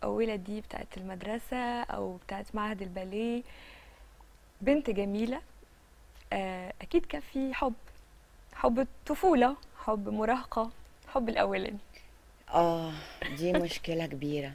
ولدي بتاعت المدرسة أو بتاعت معهد الباليه بنت جميلة آه، أكيد كان في حب حب الطفولة حب مراهقة حب الأولاني اه دي مشكلة كبيرة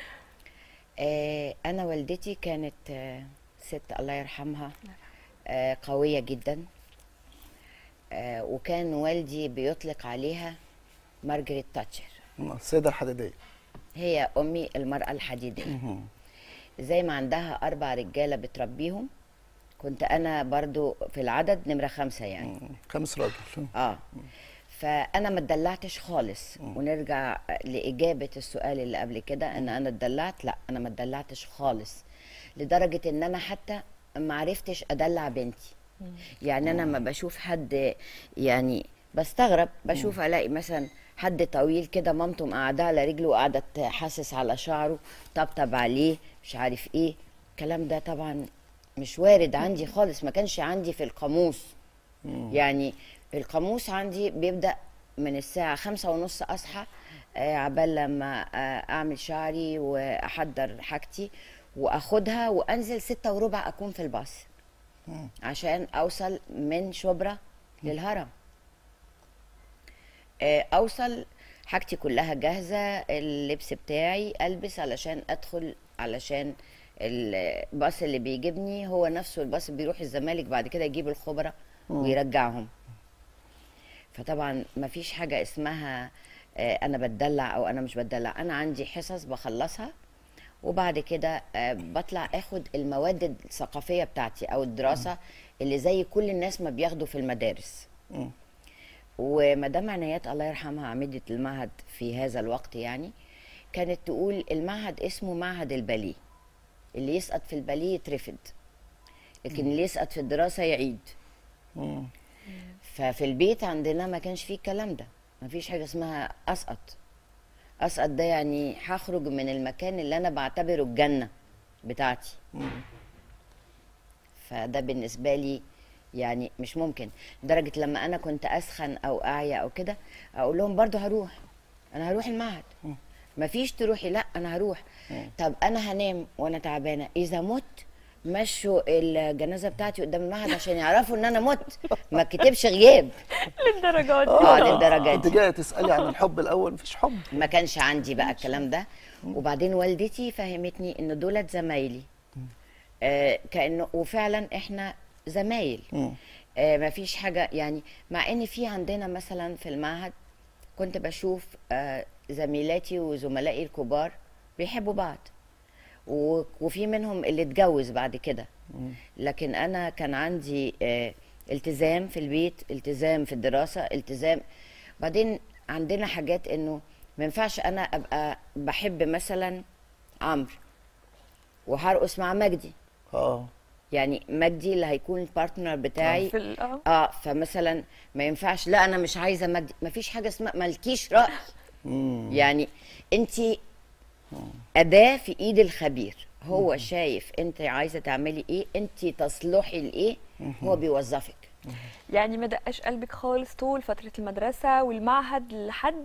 آه انا والدتي كانت آه ست الله يرحمها آه قوية جدا آه وكان والدي بيطلق عليها مارجريت تاتشر السيده الحديديه هي امي المرأة الحديدية مهم. زي ما عندها اربع رجالة بتربيهم كنت انا برضو في العدد نمرة خمسة يعني مم. خامس راجل اه فانا ما اتدلعتش خالص ونرجع لاجابه السؤال اللي قبل كده ان انا اتدلعت لا انا ما اتدلعتش خالص لدرجه ان انا حتى ما عرفتش ادلع بنتي يعني انا لما بشوف حد يعني بستغرب بشوف الاقي مثلا حد طويل كده مامته مقعداه على رجله وقاعده تحسس على شعره طبطب عليه مش عارف ايه الكلام ده طبعا مش وارد عندي خالص ما كانش عندي في القاموس يعني القاموس عندي بيبدأ من الساعة خمسة ونص أصحى آه، عبال لما آه، أعمل شعري وأحضر حاجتي وأخدها وأنزل ستة وربع أكون في الباص عشان أوصل من شبرا للهرم آه، أوصل حاجتي كلها جاهزة اللبس بتاعي ألبس علشان أدخل علشان الباص اللي بيجيبني هو نفسه الباص بيروح الزمالك بعد كده يجيب الخبرة ويرجعهم فطبعا ما فيش حاجة اسمها آه، أنا بتدلع أو أنا مش بتدلع أنا عندي حصص بخلصها وبعد كده آه، بطلع اخد المواد الثقافية بتاعتي أو الدراسة اللي زي كل الناس ما بياخدوا في المدارس مم. ومدام عنايات الله يرحمها عميدة المعهد في هذا الوقت يعني كانت تقول المعهد اسمه معهد الباليه اللي يسقط في الباليه يترفد لكن اللي يسقط في الدراسة يعيد مم. ففي البيت عندنا ما كانش فيه الكلام ده ما فيش حاجة اسمها أسقط أسقط ده يعني هخرج من المكان اللي أنا بعتبره الجنة بتاعتي فده بالنسبة لي يعني مش ممكن لدرجة لما أنا كنت أسخن أو أعيا أو كده أقول لهم برضو هروح أنا هروح المعهد مفيش تروحي لا أنا هروح طب أنا هنام وأنا تعبانة إذا مت مشوا الجنازة بتاعتي قدام المعهد عشان يعرفوا إن أنا مت ما كتبش غياب للدرجات دي اه للدرجة انت دي جايه تسالي عن الحب الاول مفيش حب ما كانش عندي بقى الكلام ده وبعدين والدتي فهمتني ان دولت زمايلي آه كانه وفعلا احنا زمايل مم. آه ما فيش حاجه يعني مع ان في عندنا مثلا في المعهد كنت بشوف آه زميلاتي وزملائي الكبار بيحبوا بعض و- وفي منهم اللي اتجوز بعد كده لكن انا كان عندي آه، التزام في البيت التزام في الدراسه التزام بعدين عندنا حاجات انه ما ينفعش انا ابقى بحب مثلا عمرو وهرقص مع مجدي اه يعني مجدي اللي هيكون البارتنر بتاعي في ال- اه اه فمثلا ما ينفعش لا انا مش عايزه مجدي ما فيش حاجه اسمها مالكيش راي مم. يعني انت اداه في ايد الخبير هو شايف انت عايزه تعملي ايه انت تصلحي لايه هو بيوظفك يعني ما دقاش قلبك خالص طول فترة المدرسة والمعهد لحد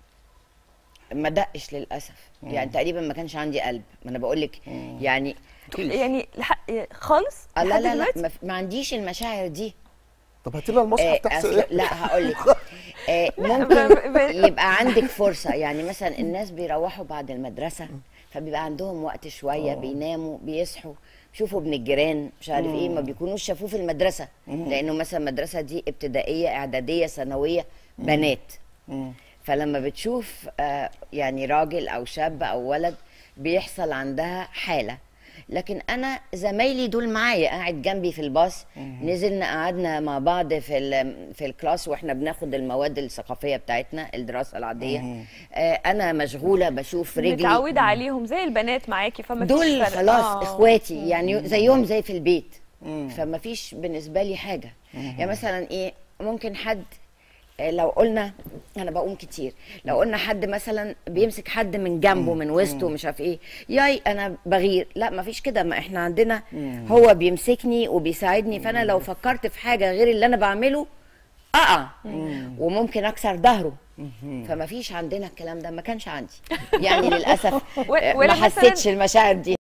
ما دقش للاسف يعني تقريبا ما كانش عندي قلب ما انا بقول لك يعني يعني لح... خالص آه لا لحد لا لا دلوقتي؟ ما, ما عنديش المشاعر دي طب هاتي لنا المصحف آه تحت أصل لا هقول لك آه ب- ممكن ب- يبقى عندك فرصه يعني مثلا الناس بيروحوا بعد المدرسه فبيبقى عندهم وقت شويه بيناموا بيصحوا بيشوفوا ابن الجيران مش عارف ايه ما بيكونوش شافوه في المدرسه لانه مثلا المدرسه دي ابتدائيه اعداديه ثانويه بنات مم. فلما بتشوف آه، يعني راجل او شاب او ولد بيحصل عندها حاله لكن انا زمايلي دول معايا قاعد جنبي في الباص نزلنا قعدنا مع بعض في ال- في الكلاس واحنا بناخد المواد الثقافيه بتاعتنا الدراسه العاديه آه، انا مشغوله بشوف رجلي متعودة عليهم زي البنات معاكي فما فيش دول فرق. خلاص آه. اخواتي يعني زيهم زي في البيت فما فيش بالنسبه لي حاجه يعني مثلا ايه ممكن حد آه، لو قلنا انا بقوم كتير لو قلنا حد مثلا بيمسك حد من جنبه من وسطه مش عارف ايه ياي انا بغير لا ما فيش كده ما احنا عندنا هو بيمسكني وبيساعدني فانا لو فكرت في حاجه غير اللي انا بعمله اه وممكن اكسر ظهره فما فيش عندنا الكلام ده ما كانش عندي يعني للاسف و- آه، ولا ما مثلاً- حسيتش المشاعر دي